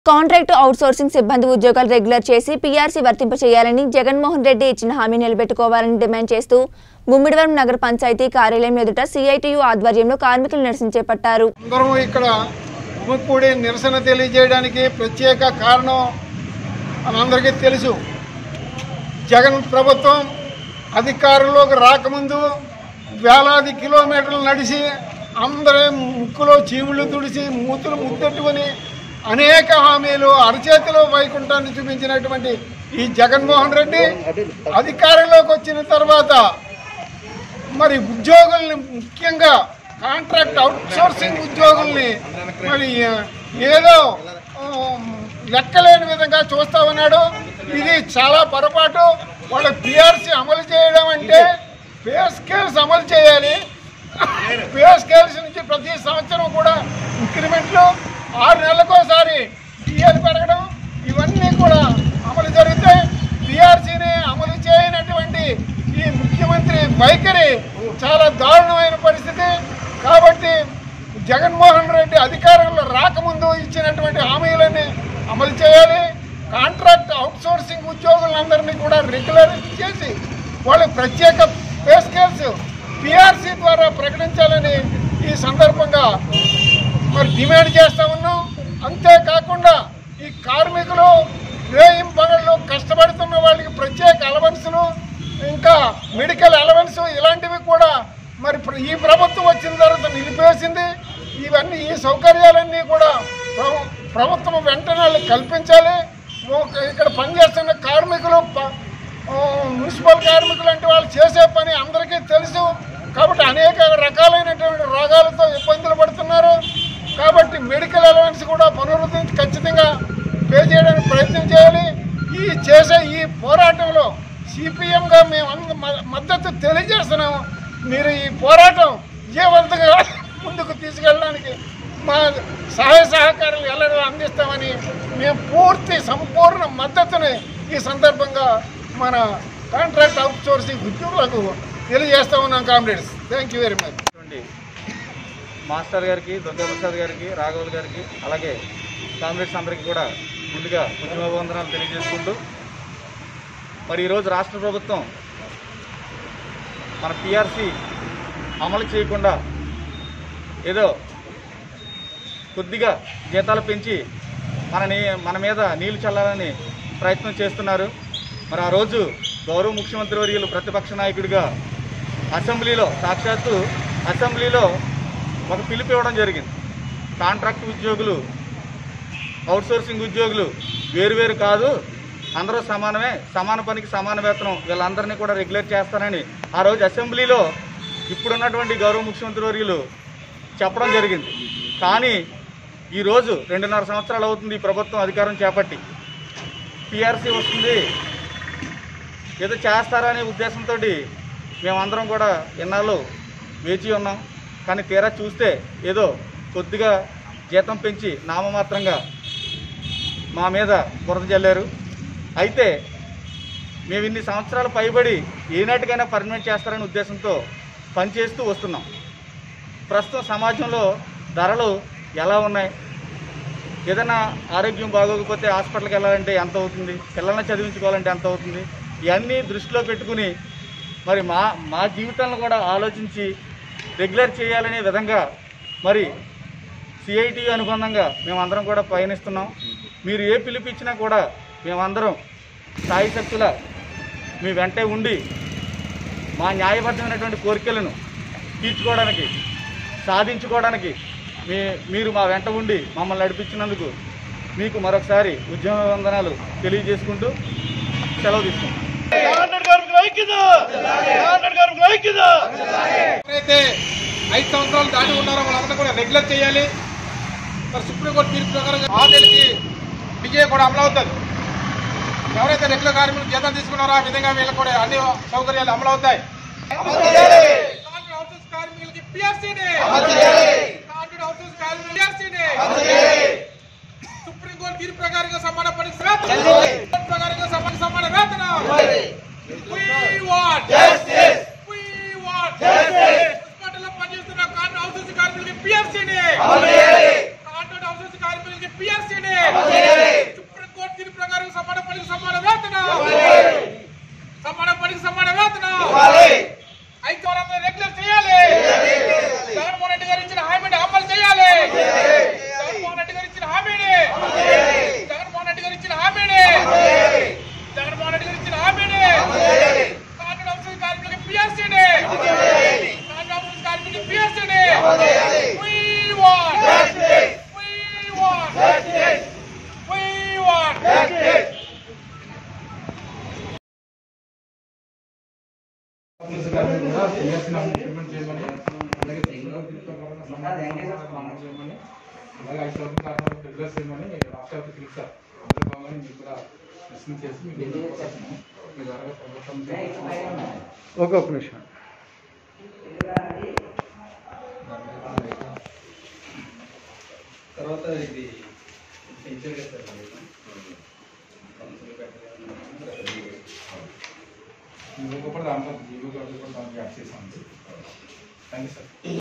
Contract outsourcing సిబ్బంది ఉద్యోగాలు regular చేసి పీఆర్సీ వర్తింపచేయాలని జగన్మోహన్ రెడ్డి ఇచ్చిన హామీ నిలబెట్టుకోవాలని డిమాండ్ చేస్తూ ముమ్మిడివరం నగర పంచాయతీ కార్యాలయం ఎదుట సిఐటియు ఆధ్వర్యంలో కార్మికులు నిరసన చేపట్టారు అందరం ఇక్కడ గుమికూడి నిరసన తెలియజేయడానికి ప్రత్యేక కారణం మనందరికీ తెలుసు జగన్ ప్రభుత్వం అధికారంలోకి రాకముందు వేలాది కిలోమీటర్లు నడిచి అందరి ముక్కులో చీములు తుడిచి మూతులు ముద్దెట్టుకొని అనేక హామీలు అరచేతిలో వైకుంఠాన్ని చూపించినటువంటి ఈ జగన్మోహన్ రెడ్డి అధికారంలోకి వచ్చిన తర్వాత మరి ఉద్యోగుల్ని ముఖ్యంగా కాంట్రాక్ట్ అవుట్సోర్సింగ్ ఉద్యోగుల్ని మరి ఏదో ఆ, లెక్కలేని విధంగా చూస్తా ఉన్నాడు ఇది చాలా పొరపాటు వాళ్ళ పిఆర్సీ అమలు చేయడం అంటే పే స్కేల్స్ అమలు చేయాలి పే స్కేల్స్ నుంచి ప్రతి సంవత్సరం కూడా ఇంక్రిమెంట్లు ఆరు నెలలకోసారి టీఏలు పెరగడం ఇవన్నీ కూడా అమలు జరిగితే పిఆర్సీని అమలు చేయనటువంటి ఈ ముఖ్యమంత్రి వైఖరి చాలా దారుణమైన పరిస్థితి కాబట్టి జగన్మోహన్ రెడ్డి అధికారంలో రాకముందు ఇచ్చినటువంటి హామీలన్నీ అమలు చేయాలి కాంట్రాక్ట్ అవుట్సోర్సింగ్ ఉద్యోగులందరినీ కూడా రెగ్యులర్ చేసి వాళ్ళకి ప్రత్యేక పే స్కేల్స్ పిఆర్సీ ద్వారా ప్రకటించాలని ఈ సందర్భంగా మరి డిమాండ్ చేస్తా ఉన్నాం అంతేకాకుండా ఈ కార్మికులు రేయిం పగళ్ళు కష్టపడుతున్న వాళ్ళకి ప్రత్యేక అలవెన్సులు ఇంకా మెడికల్ అలవెన్స్ ఇలాంటివి కూడా మరి ప్ర- ఈ ప్రభుత్వం వచ్చిన తర్వాత నిలిపేసింది ఇవన్నీ ఈ సౌకర్యాలన్నీ కూడా ప్రభు- ప్రభుత్వం వెంటనే వాళ్ళకి కల్పించాలి ఒక- ఇక్కడ పనిచేస్తున్న కార్మికులు ప- ఆ, మున్సిపల్ కార్మికులు అంటే వాళ్ళు చేసే పని అందరికీ తెలుసు కాబట్టి అనేక రకాలైనటువంటి రోగాలతో ఇబ్బందులు పడుతున్నారు కాబట్టి మెడికల్ అలవెన్స్ కూడా పునరుద్ధరించి ఖచ్చితంగా పే చేయడానికి ప్రయత్నం చేయాలి ఈ చేసే ఈ పోరాటంలో సిపిఎంగా మేము అంద- మ- మద్దతు తెలియజేస్తున్నాము మీరు ఈ పోరాటం విజయవంతంగా ముందుకు తీసుకెళ్ళడానికి మా సహాయ సహకారాలు ఎల్లరూ అందిస్తామని మేము పూర్తి సంపూర్ణ మద్దతుని ఈ సందర్భంగా మన కాంట్రాక్ట్ అవుట్ సోర్సింగ్ ఉద్యోగులకు తెలియజేస్తా ఉన్నాం comrades thank you very much ఉన్నటువంటి మాస్టర్ గారికి దుర్గాప్రసాద్ గారికి రాఘవులు గారికి అలాగే కామ్రేడ్స్ అందరికీ కూడా ముందుగా ఉద్యమవందనాలు తెలియజేసుకుంటూ మరి ఈరోజు రాష్ట్ర ప్రభుత్వం మన పిఆర్సి అమలు చేయకుండా ఏదో కొద్దిగా జీతాలు పెంచి మనని మన మీద నీళ్లు చల్లాలని ప్రయత్నం చేస్తున్నారు మరి ఆ రోజు గౌరవ ముఖ్యమంత్రి వర్యులు ప్రతిపక్ష నాయకుడిగా అసెంబ్లీలో సాక్షాత్తు అసెంబ్లీలో ఒక పిలుపు ఇవ్వడం జరిగింది కాంట్రాక్ట్ ఉద్యోగులు అవుట్సోర్సింగ్ ఉద్యోగులు వేరువేరు కాదు అందరూ సమానమే సమాన పనికి సమాన వేతనం వీళ్ళందరినీ కూడా రెగ్యులేట్ చేస్తానని ఆ రోజు అసెంబ్లీలో ఇప్పుడున్నటువంటి గౌరవ ముఖ్యమంత్రి వర్యులు చెప్పడం జరిగింది కానీ ఈరోజు రెండున్నర సంవత్సరాలు అవుతుంది ఈ ప్రభుత్వం అధికారం చేపట్టి పిఆర్సీ వస్తుంది ఏదో చేస్తారనే ఉద్దేశంతో మేమందరం కూడా ఇన్నాళ్ళు వేచి ఉన్నాం కానీ తీరా చూస్తే ఏదో కొద్దిగా జీతం పెంచి నామమాత్రంగా మా మీద బురద జల్లారు అయితే మేము ఇన్ని సంవత్సరాలు పైబడి ఏనాటికైనా పర్మనెంట్ చేస్తారనే ఉద్దేశంతో పనిచేస్తూ వస్తున్నాం ప్రస్తుతం సమాజంలో ధరలు ఎలా ఉన్నాయి ఏదైనా ఆరోగ్యం బాగోకపోతే హాస్పిటల్కి వెళ్ళాలంటే ఎంత అవుతుంది పిల్లల్ని చదివించుకోవాలంటే ఎంత అవుతుంది ఇవన్నీ దృష్టిలో పెట్టుకుని మరి మా మా జీవితాలను కూడా ఆలోచించి రెగ్యులర్ చేయాలనే విధంగా మరి సిఐటి అనుబంధంగా మేమందరం కూడా పయనిస్తున్నాం మీరు ఏ పిలుపు ఇచ్చినా కూడా మేమందరం సాయి శక్తుల మీ వెంటే ఉండి మా న్యాయబద్ధమైనటువంటి కోరికలను తీర్చుకోవడానికి సాధించుకోవడానికి మీ మీరు మా వెంట ఉండి మమ్మల్ని నడిపించినందుకు మీకు మరొకసారి ఉద్యమ వందనాలు తెలియజేసుకుంటూ సెలవు తీసుకుంటాం ఎవరైతే ఐదు సంవత్సరాలు దాటి ఉన్నారో వాళ్ళందరూ కూడా రెగ్యులర్ చేయాలి మరి సుప్రీంకోర్టు తీర్పు ప్రకారం ఆరు నెలలకి డిజే కూడా అమలు అవుతుంది ఎవరైతే రెగ్యులర్ కార్మికులు జీతం తీసుకున్నారో ఆ విధంగా వీళ్ళకి కూడా అన్ని సౌకర్యాలు అమలు అవుతాయి కాంట్రాక్ట్ హౌసెస్ కార్మికులకి పిఆర్సీని కాంట్రాక్ట్ హౌసెస్ కార్మికులకి పిఆర్సీని సుప్రీంకోర్టు తీర్పు ప్రకారంగా సమాన పనికి వేతనం ప్రకారంగా సమాన సమాన వేతనం We want justice. We want justice. హాస్పిటల్లో పనిచేస్తున్న కాంట్రాక్ట్ హౌసెస్ కార్మికులకి పిఎఫ్సీని కాంట్రాక్ట్ హౌసెస్ కార్మికులకి పిఆర్సీని సుప్రీంకోర్టు తీర్పు ప్రకారం సమాన పనికి సమాన వేతనం సమాన పనికి సమాన వేతనం ఐక్యవరంలో రెగ్యులర్ చేయాలి జగన్మోహన్ రెడ్డి గారు ఇచ్చిన హామీని అమలు చేయాలి జగన్మోహన్ రెడ్డి గారు ఇచ్చిన హామీని జగన్మోహన్ రెడ్డి గారు ఇచ్చిన హామీని జగన్మోహన్ రెడ్డి గారు ఇచ్చిన హామీని కాంట్రాక్ట్ అవసరం కార్మికులకి పిఆర్సీని కాంట్రాక్ట్ అవసరం కార్మికులకి పిఆర్సీని We want We want We want implement చేయమని అలాగే తెలంగాణ ప్రకారం సమాధానం చేయమని అలాగే ఐదు శాతం కాకుండా రెగ్యులర్ చేయమని రాష్ట్రపతి పిలుస్తారు అందులో భాగంగా మీకు కూడా ప్రశ్న చేసి మీకు తెలియజేస్తున్నాము. మీ ద్వారా ప్రభుత్వం ఒక ఒక నిమిషం తర్వాత ఇది టీచర్ కదా ఇంకొకటి దాంట్లో జీవో కూడా దానికి యాడ్ చేసాం థ్యాంక్ యూ సార్